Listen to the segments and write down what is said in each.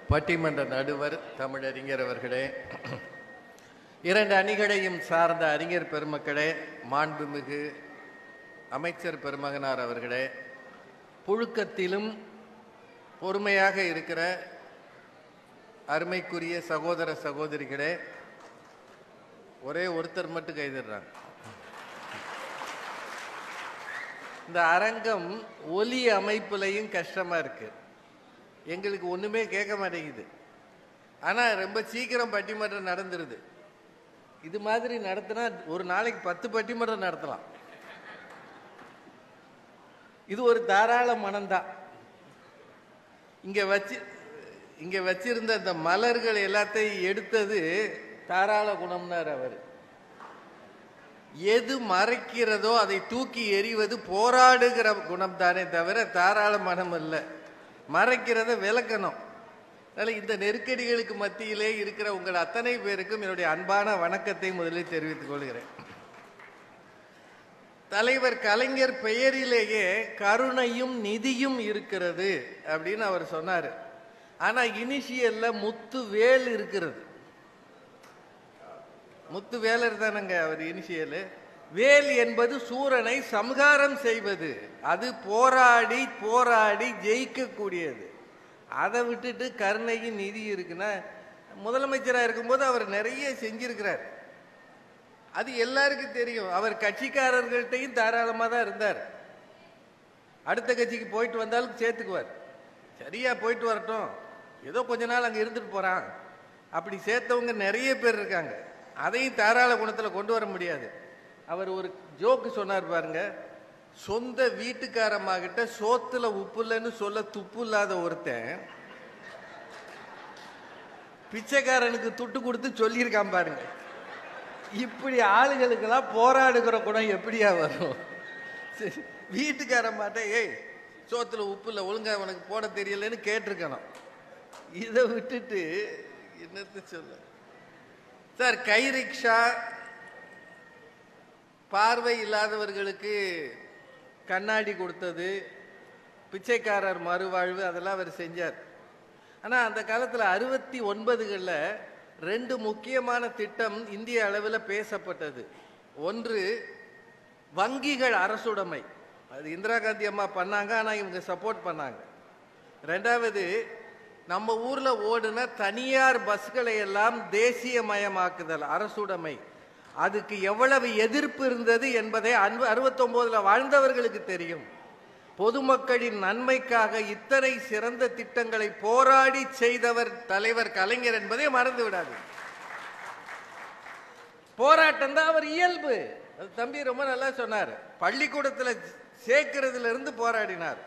பட்டிமன்ற நடுவர் தமிழறிஞர் அவர்களே இரண்டு அணிகளையும் சார்ந்த அறிஞர் பெருமக்களே மாண்புமிகு அமைச்சர் பெருமகனார் அவர்களே புழுக்கத்திலும் பொறுமையாக இருக்கிற அருமைக்குரிய சகோதர சகோதரிகளே ஒரே ஒருத்தர் மட்டும் கைதிடுறாங்க இந்த அரங்கம் ஒலி அமைப்புலையும் கஷ்டமா இருக்கு எங்களுக்கு ஒண்ணுமே கேட்க மாட்டேங்குது ஆனா ரொம்ப சீக்கிரம் பட்டிமன்றம் நடந்துருது இது மாதிரி நடத்தினா ஒரு நாளைக்கு பத்து பட்டிமன்றம் நடத்தலாம் இது ஒரு தாராள மனம்தான் இங்க வச்சு இங்க வச்சிருந்த இந்த மலர்கள் எல்லாத்தையும் எடுத்தது தாராள குணம்னார் அவர் எது மறைக்கிறதோ அதை தூக்கி எறிவது போராடுகிற குணம் தானே தவிர தாராள மனம் அல்ல மறைக்கிறத விளக்கணும் அதனால இந்த நெருக்கடிகளுக்கு மத்தியிலே இருக்கிற உங்கள் அத்தனை பேருக்கும் என்னுடைய அன்பான வணக்கத்தை முதலில் தெரிவித்துக் கொள்கிறேன் தலைவர் கலைஞர் பெயரிலேயே கருணையும் நிதியும் இருக்கிறது அப்படின்னு அவர் சொன்னாரு ஆனா இனிஷியல்ல முத்து வேல் இருக்கிறது முத்து வேலர் தானங்க அவர் இனிஷியல் வேல் என்பது சூரனை சம்ஹாரம் செய்வது அது போராடி போராடி ஜெயிக்கக்கூடியது அதை விட்டுட்டு கருணையும் நிதி இருக்குன்னா முதலமைச்சராக இருக்கும்போது அவர் நிறைய செஞ்சிருக்கிறார் அது எல்லாருக்கும் தெரியும் அவர் கட்சிக்காரர்கள்ட்டையும் தாராளமாக தான் இருந்தார் அடுத்த கட்சிக்கு போயிட்டு வந்தாலும் சேர்த்துக்குவார் சரியா போயிட்டு வரட்டும் ஏதோ கொஞ்ச நாள் அங்கே இருந்துட்டு போறான் அப்படி சேர்த்தவங்க நிறைய பேர் இருக்காங்க அதையும் தாராள குணத்தில் கொண்டு வர முடியாது அவர் ஒரு ஜோக்கு சொன்னார் பாருங்க சொந்த வீட்டுக்காரம்மாகிட்ட சோத்துல உப்பு இல்லைன்னு சொல்ல துப்பு இல்லாத ஒருத்தன் பிச்சைக்காரனுக்கு துட்டு கொடுத்து சொல்லியிருக்கான் பாருங்க இப்படி ஆளுகளுக்கெல்லாம் போராடுகிற குணம் எப்படியா வரும் சரி, வீட்டுக்காரம்மாட்ட ஏய் சோத்துல உப்பு இல்லை ஒழுங்கா உனக்கு போட தெரியலன்னு கேட்டிருக்கணும் இதை விட்டுட்டு என்னத்த சொல்ல சார் கை ரிக்ஷா பார்வை இல்லாதவர்களுக்கு கண்ணாடி கொடுத்தது பிச்சைக்காரர் மறுவாழ்வு அதெல்லாம் அவர் செஞ்சார் ஆனால் அந்த காலத்தில் அறுபத்தி ஒன்பதுகளில் ரெண்டு முக்கியமான திட்டம் இந்திய அளவில் பேசப்பட்டது ஒன்று வங்கிகள் அரசுடைமை அது இந்திரா காந்தி அம்மா பண்ணாங்க ஆனால் இவங்க சப்போர்ட் பண்ணாங்க ரெண்டாவது நம்ம ஊர்ல ஓடுன தனியார் பஸ்களை எல்லாம் தேசியமயமாக்குதல் அரசுடைமை அதுக்கு எவ்வளவு எதிர்ப்பு இருந்தது என்பதை அறுபத்தொன்பதுல வாழ்ந்தவர்களுக்கு தெரியும் பொதுமக்களின் நன்மைக்காக இத்தனை சிறந்த திட்டங்களை போராடி செய்தவர் தலைவர் கலைஞர் என்பதை மறந்து விடாது போராட்டம் தான் அவர் இயல்பு அது தம்பி ரொம்ப நல்லா சொன்னார் பள்ளிக்கூடத்துல சேர்க்கிறதுல இருந்து போராடினார்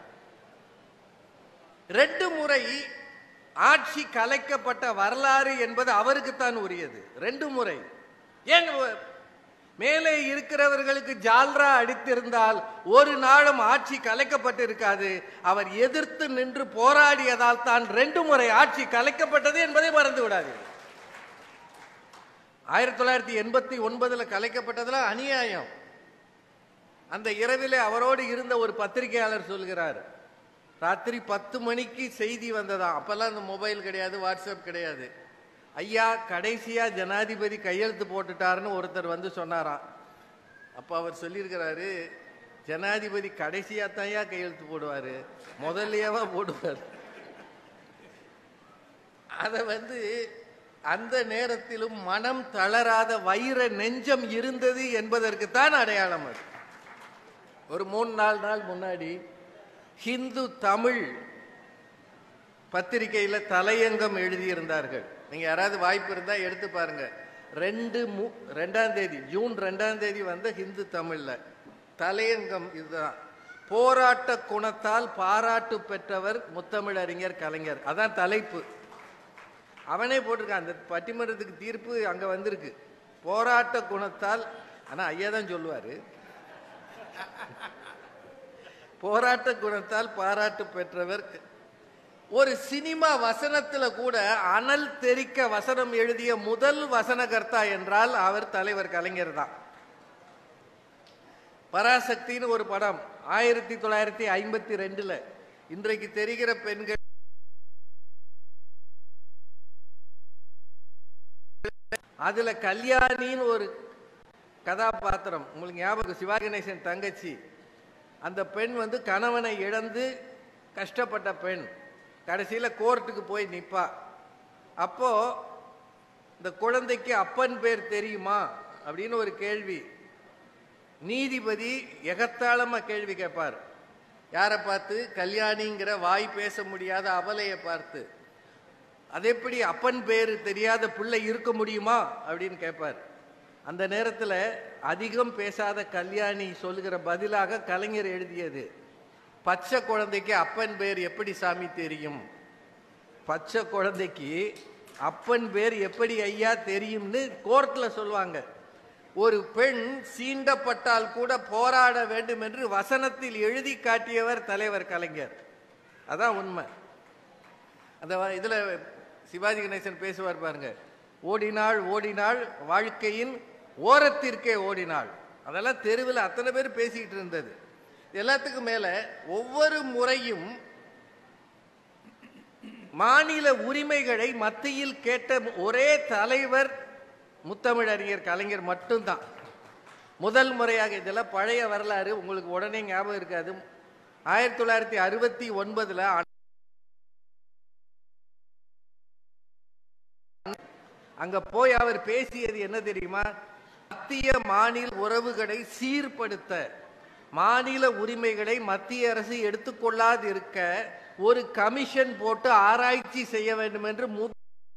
ரெண்டு முறை ஆட்சி கலைக்கப்பட்ட வரலாறு என்பது அவருக்குத்தான் உரியது ரெண்டு முறை ஏன் மேலே இருக்கிறவர்களுக்கு ஜால்ரா அடித்திருந்தால் ஒரு நாளும் ஆட்சி கலைக்கப்பட்டிருக்காது அவர் எதிர்த்து நின்று போராடியதால் தான் ரெண்டு முறை ஆட்சி கலைக்கப்பட்டது என்பதை மறந்து விடாதீர்கள் ஆயிரத்தி தொள்ளாயிரத்தி எண்பத்தி ஒன்பதுல கலைக்கப்பட்டதுல அநியாயம் அந்த இரவிலே அவரோடு இருந்த ஒரு பத்திரிகையாளர் சொல்கிறார் ராத்திரி பத்து மணிக்கு செய்தி வந்ததாம் அப்பெல்லாம் இந்த மொபைல் கிடையாது வாட்ஸ்அப் கிடையாது ஐயா கடைசியா ஜனாதிபதி கையெழுத்து போட்டுட்டாருன்னு ஒருத்தர் வந்து சொன்னாராம் அப்ப அவர் சொல்லியிருக்கிறாரு ஜனாதிபதி கடைசியா தான்யா கையெழுத்து போடுவாரு முதல்லையாவா போடுவார் அத வந்து அந்த நேரத்திலும் மனம் தளராத வைர நெஞ்சம் இருந்தது என்பதற்கு தான் அடையாளம் அது ஒரு மூணு நாலு நாள் முன்னாடி ஹிந்து தமிழ் பத்திரிகையில தலையங்கம் எழுதியிருந்தார்கள் நீங்க யாராவது வாய்ப்பு இருந்தா எடுத்து பாருங்க ரெண்டு மு ரெண்டாம் தேதி ஜூன் ரெண்டாம் தேதி வந்த ஹிந்து தமிழ்ல தலையங்கம் இதுதான் போராட்ட குணத்தால் பாராட்டு பெற்றவர் முத்தமிழறிஞர் கலைஞர் அதான் தலைப்பு அவனே போட்டிருக்கான் அந்த பட்டிமன்றத்துக்கு தீர்ப்பு அங்க வந்திருக்கு போராட்ட குணத்தால் ஆனா ஐயா தான் சொல்லுவாரு போராட்ட குணத்தால் பாராட்டு பெற்றவர் ஒரு சினிமா வசனத்துல கூட அனல் தெரிக்க வசனம் எழுதிய முதல் வசனகர்த்தா என்றால் அவர் தலைவர் கலைஞர் தான் பராசக்தின்னு ஒரு படம் ஆயிரத்தி தொள்ளாயிரத்தி ஐம்பத்தி ரெண்டுல இன்றைக்கு தெரிகிற பெண்கள் அதுல கல்யாணின்னு ஒரு கதாபாத்திரம் உங்களுக்கு ஞாபகம் சிவாஜி கணேசன் தங்கச்சி அந்த பெண் வந்து கணவனை இழந்து கஷ்டப்பட்ட பெண் கடைசியில கோர்ட்டுக்கு போய் நிப்பா அப்போ இந்த குழந்தைக்கு அப்பன் பேர் தெரியுமா அப்படின்னு ஒரு கேள்வி நீதிபதி எகத்தாளமா கேள்வி கேட்பார் யாரை பார்த்து கல்யாணிங்கிற வாய் பேச முடியாத அவலையை பார்த்து அது எப்படி அப்பன் பேர் தெரியாத பிள்ளை இருக்க முடியுமா அப்படின்னு கேட்பார் அந்த நேரத்தில் அதிகம் பேசாத கல்யாணி சொல்லுகிற பதிலாக கலைஞர் எழுதியது பச்சை குழந்தைக்கு அப்பன் பேர் எப்படி சாமி தெரியும் பச்சை குழந்தைக்கு அப்பன் பேர் எப்படி ஐயா தெரியும்னு கோர்ட்ல சொல்லுவாங்க ஒரு பெண் சீண்டப்பட்டால் கூட போராட வேண்டும் என்று வசனத்தில் எழுதி காட்டியவர் தலைவர் கலைஞர் அதான் உண்மை அந்த வ- இதுல சிவாஜி கணேசன் பேசுவார் பாருங்க ஓடினாள் ஓடினாள் வாழ்க்கையின் ஓரத்திற்கே ஓடினாள் அதெல்லாம் தெருவில் அத்தனை பேர் பேசிக்கிட்டு இருந்தது எல்லாத்துக்கும் மேல ஒவ்வொரு முறையும் மாநில உரிமைகளை மத்தியில் கேட்ட ஒரே தலைவர் முத்தமிழறிஞர் கலைஞர் மட்டும்தான் முதல் முறையாக இதெல்லாம் பழைய வரலாறு உங்களுக்கு உடனே ஞாபகம் இருக்காது ஆயிரத்தி தொள்ளாயிரத்தி அறுபத்தி ஒன்பதுல அங்க போய் அவர் பேசியது என்ன தெரியுமா மத்திய மாநில உறவுகளை சீர்படுத்த மாநில உரிமைகளை மத்திய அரசு எடுத்துக்கொள்ளாது இருக்க ஒரு கமிஷன் போட்டு ஆராய்ச்சி செய்ய வேண்டும் என்று மு-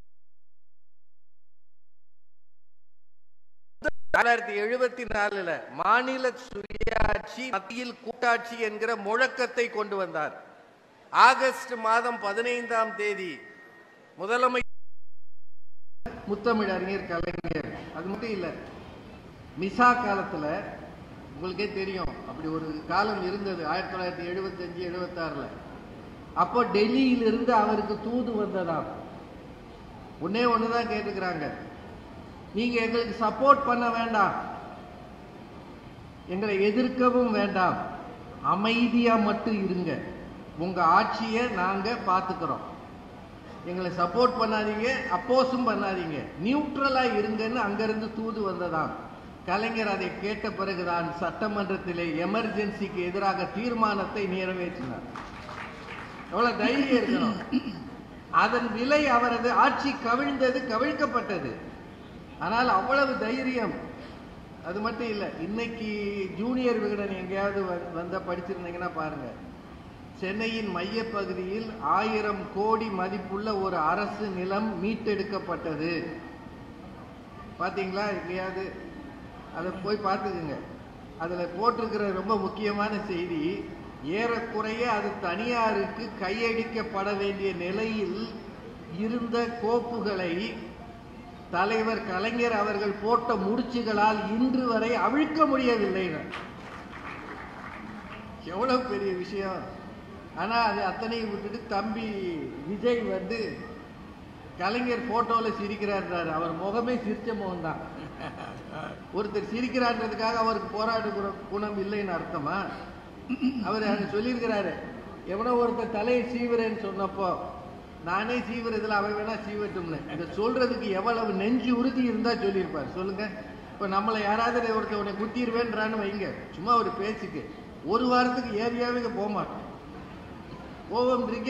தொள்ளாயிரத்தி எழுபத்தி நாலுல மாநில சுயாட்சி மத்தியில் கூட்டாட்சி என்கிற முழக்கத்தை கொண்டு வந்தார் ஆகஸ்ட் மாதம் பதினைந்தாம் தேதி முதலமை முத்தமிழ் அறிஞர் கலைஞர் அது மட்டும் இல்ல மிசா காலத்துல உங்களுக்கே தெரியும் அப்படி ஒரு காலம் இருந்தது ஆயிரத்தி தொள்ளாயிரத்தி எழுபத்தஞ்சு எழுபத்தாறுல அப்போ டெல்லியிலிருந்து அவருக்கு தூது வந்ததாம் ஒன்னே ஒண்ணுதான் கேட்டுக்கிறாங்க நீங்க எங்களுக்கு சப்போர்ட் பண்ண வேண்டாம் எங்களை எதிர்க்கவும் வேண்டாம் அமைதியா மட்டும் இருங்க உங்க ஆட்சியை நாங்க பாத்துக்கிறோம் எங்களை சப்போர்ட் பண்ணாதீங்க அப்போஸும் பண்ணாதீங்க நியூட்ரலா இருங்கன்னு அங்கிருந்து தூது வந்ததாம் கலைஞர் அதை கேட்ட பிறகுதான் சட்டமன்றத்திலே எமர்ஜென்சிக்கு எதிராக தீர்மானத்தை நிறைவேற்றினார் எவ்வளவு தைரியம் இருக்கணும் அதன் விலை அவரது ஆட்சி கவிழ்ந்தது கவிழ்க்கப்பட்டது ஆனால் அவ்வளவு தைரியம் அது மட்டும் இல்ல இன்னைக்கு ஜூனியர் விகடன் எங்கேயாவது வ- வந்தா படிச்சிருந்தீங்கன்னா பாருங்க சென்னையின் மையப்பகுதியில் ஆயிரம் கோடி மதிப்புள்ள ஒரு அரசு நிலம் மீட்டெடுக்கப்பட்டது பாத்தீங்களா எங்கேயாவது அதை போய் பார்த்துக்குங்க அதுல போட்டிருக்கிற ரொம்ப முக்கியமான செய்தி ஏறக்குறைய அது தனியாருக்கு கையடிக்கப்பட வேண்டிய நிலையில் இருந்த கோப்புகளை தலைவர் கலைஞர் அவர்கள் போட்ட முடிச்சுகளால் இன்று வரை அவிழ்க்க முடியவில்லை எவ்வளவு பெரிய விஷயம் ஆனா அது அத்தனையும் விட்டுட்டு தம்பி விஜய் வந்து கலைஞர் போட்டோல சிரிக்கிறார் அவர் முகமே சிரிச்ச முகம் தான் ஒருத்தர் சிரிக்கிறான்றதுக்காக அவருக்கு போராடுகிற குணம் இல்லைன்னு அர்த்தமா அவர் அங்க சொல்லியிருக்கிறாரு எவனோ ஒருத்தர் தலையை சீவுறேன்னு சொன்னப்போ நானே சீவுறதுல அவன் வேணா சீவட்டும்னு இதை சொல்றதுக்கு எவ்வளவு நெஞ்சு உறுதி இருந்தா சொல்லியிருப்பார் சொல்லுங்க இப்ப நம்மளை யாராவது ஒருத்தர் உன்னை குத்திடுவேன்றான்னு வைங்க சும்மா ஒரு பேச்சுக்கு ஒரு வாரத்துக்கு ஏரியாவே போக மாட்டோம் போவோம்ன்றீங்க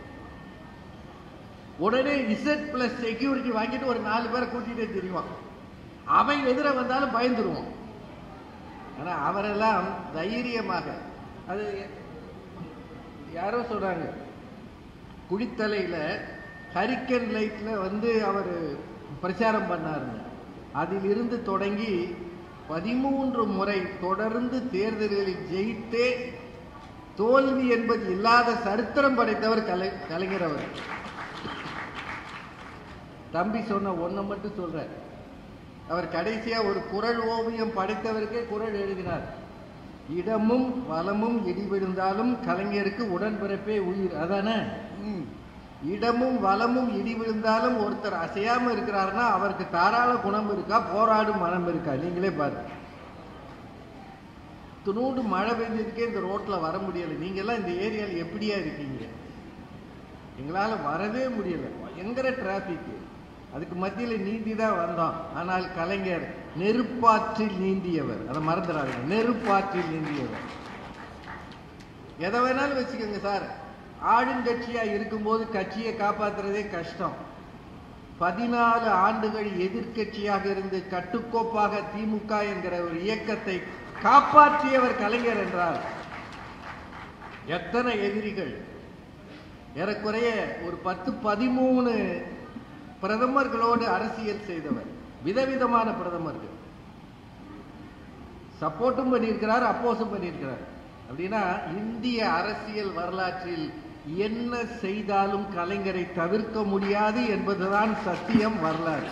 உடனே இசட் பிளஸ் செக்யூரிட்டி வாங்கிட்டு ஒரு நாலு பேரை கூட்டிட்டே தெரியுவான் அவன் எதிர வந்தாலும் பயந்துருவான் ஆனா அவரெல்லாம் தைரியமாக அது யாரோ சொல்றாங்க குடித்தலையில ஹரிக்கன் லைட்ல வந்து அவர் பிரச்சாரம் பண்ணாருங்க அதிலிருந்து தொடங்கி பதிமூன்று முறை தொடர்ந்து தேர்தல்களில் ஜெயித்தே தோல்வி என்பது இல்லாத சரித்திரம் படைத்தவர் கலை கலைஞர் அவர் தம்பி சொன்ன ஒன்றை மட்டும் சொல்றேன் அவர் கடைசியா ஒரு குரல் ஓவியம் படைத்தவருக்கே குரல் எழுதினார் இடமும் வலமும் இடி விழுந்தாலும் கலைஞருக்கு உடன்பிறப்பே உயிர் அதானே ம். இடமும் வலமும் இடி விழுந்தாலும் ஒருத்தர் அசையாம இருக்கிறாருன்னா அவருக்கு தாராள குணம் இருக்கா போராடும் மனம் இருக்கா நீங்களே பாருங்க துணூண்டு மழை பெஞ்சதுக்கே இந்த ரோட்ல வர முடியல நீங்க எல்லாம் இந்த ஏரியால எப்படியா இருக்கீங்க எங்களால வரவே முடியல பயங்கர டிராபிக் அதுக்கு மத்தியில் நீந்தி தான் வந்தோம் ஆனால் கலைஞர் நெருப்பாற்றில் நீந்தியவர் அதை மறந்துடாதீங்க நெருப்பாற்றில் நீந்தியவர் எதை வேணாலும் வச்சுக்கோங்க சார் ஆளுங்கட்சியா இருக்கும்போது கட்சியை காப்பாத்துறதே கஷ்டம் பதினாலு ஆண்டுகள் எதிர்க்கட்சியாக இருந்து கட்டுக்கோப்பாக திமுக என்கிற ஒரு இயக்கத்தை காப்பாற்றியவர் கலைஞர் என்றார் எத்தனை எதிரிகள் ஏறக்குறைய ஒரு பத்து பதிமூணு பிரதமர்களோடு அரசியல் செய்தவர் விதவிதமான பிரதமர்கள் சப்போர்ட்டும் பண்ணியிருக்கிறார் அப்போஸும் பண்ணியிருக்கிறார் அப்படின்னா இந்திய அரசியல் வரலாற்றில் என்ன செய்தாலும் கலைஞரை தவிர்க்க முடியாது என்பதுதான் சத்தியம் வரலாறு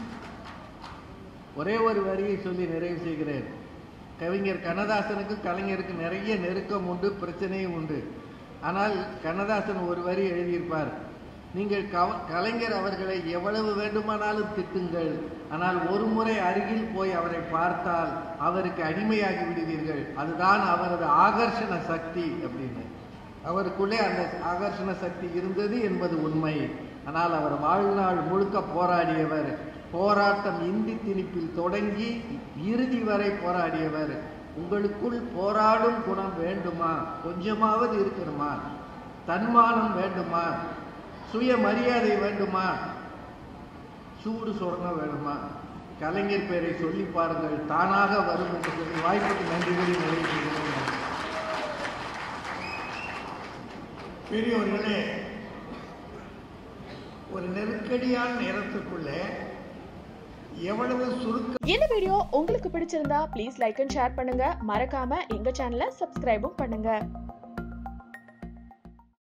ஒரே ஒரு வரியை சொல்லி நிறைவு செய்கிறேன் கவிஞர் கண்ணதாசனுக்கு கலைஞருக்கு நிறைய நெருக்கம் உண்டு பிரச்சனையும் உண்டு ஆனால் கண்ணதாசன் ஒரு வரி எழுதியிருப்பார் நீங்கள் கவ- கலைஞர் அவர்களை எவ்வளவு வேண்டுமானாலும் திட்டுங்கள் ஆனால் ஒரு முறை அருகில் போய் அவரை பார்த்தால் அவருக்கு அடிமையாகி விடுவீர்கள் அதுதான் அவரது ஆகர்ஷண சக்தி அப்படின்னு அவருக்குள்ளே அந்த ஆகர்ஷண சக்தி இருந்தது என்பது உண்மை ஆனால் அவர் வாழ்நாள் முழுக்க போராடியவர் போராட்டம் இந்தி திணிப்பில் தொடங்கி இறுதி வரை போராடியவர் உங்களுக்குள் போராடும் குணம் வேண்டுமா கொஞ்சமாவது இருக்கணுமா தன்மானம் வேண்டுமா சுய மரியாதை வேண்டுமா சூடு சொர்ணம் வேணுமா கலைஞர் பேரை சொல்லி பாருங்கள் தானாக வரும் என்று சொல்லி வாய்ப்புக்கு நன்றி கூறி நிறைவு செய்கிறேன் பெரியவர்களே ஒரு நெருக்கடியான நேரத்துக்குள்ளே எவ்வளவு சுருக்க இந்த வீடியோ உங்களுக்கு பிடிச்சிருந்தா ப்ளீஸ் லைக் அண்ட் ஷேர் பண்ணுங்க மறக்காம எங்க சேனலை சப்ஸ்கிரைபும் பண்ணுங்க